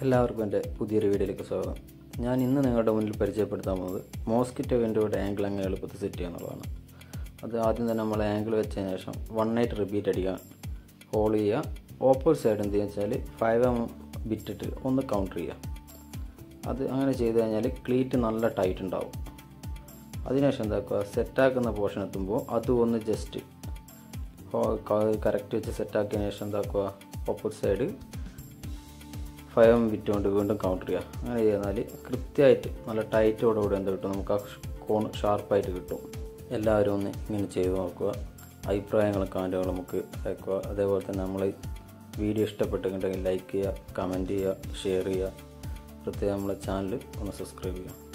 എല്ലാവർക്കും എൻ്റെ പുതിയൊരു വീഡിയോയിലേക്ക് സ്വാഗതം ഞാൻ ഇന്ന് നിങ്ങളുടെ മുന്നിൽ പരിചയപ്പെടുത്താൻ പോകുന്നത് മോസ്കിറ്റോ വിൻഡോയുടെ ആംഗിൾ എങ്ങനെ എളുപ്പത്തിൽ സെറ്റ് ചെയ്യുക എന്നുള്ളതാണ് അത് ആദ്യം തന്നെ നമ്മൾ ആംഗിൾ വെച്ചതിന് ശേഷം വൺ നൈറ്റ് റിപ്പീറ്റ് അടിക്കുക ഹോൾ ചെയ്യുക ഓപ്പോസിറ്റ് സൈഡ് എന്ത് വെച്ചാൽ ഫൈവ് എം ബിറ്റിട്ട് ഒന്ന് കൗണ്ടർ ചെയ്യുക അത് അങ്ങനെ ചെയ്ത് കഴിഞ്ഞാൽ ക്ലീറ്റ് നല്ല ടൈറ്റ് ഉണ്ടാവും അതിനുശേഷം എന്താക്കുക സെറ്റാക്കുന്ന പോർഷൻ എത്തുമ്പോൾ അതും ഒന്ന് ജസ്റ്റ് കറക്റ്റ് വെച്ച് സെറ്റാക്കിയതിന് ശേഷം എന്താക്കുക ഓപ്പോസിറ്റ് സൈഡ് ഫൈവ് എം വിറ്റ് കൊണ്ട് വീണ്ടും കൗണ്ടർ ചെയ്യുക അങ്ങനെ ചെയ്താൽ കൃത്യമായിട്ട് നല്ല ടൈറ്റോടുകൂടി എന്ത് കിട്ടും നമുക്ക് ആ കോൺ ഷാർപ്പായിട്ട് കിട്ടും എല്ലാവരും ഒന്ന് ഇങ്ങനെ ചെയ്ത് നോക്കുക അഭിപ്രായങ്ങളും കമൻറ്റുകളും നമുക്ക് അയക്കുക അതേപോലെ തന്നെ നമ്മൾ വീഡിയോ ഇഷ്ടപ്പെട്ടിട്ടുണ്ടെങ്കിൽ ലൈക്ക് ചെയ്യുക കമൻറ്റ് ചെയ്യുക ഷെയർ ചെയ്യുക പ്രത്യേകം നമ്മളെ ചാനൽ ഒന്ന് സബ്സ്ക്രൈബ് ചെയ്യുക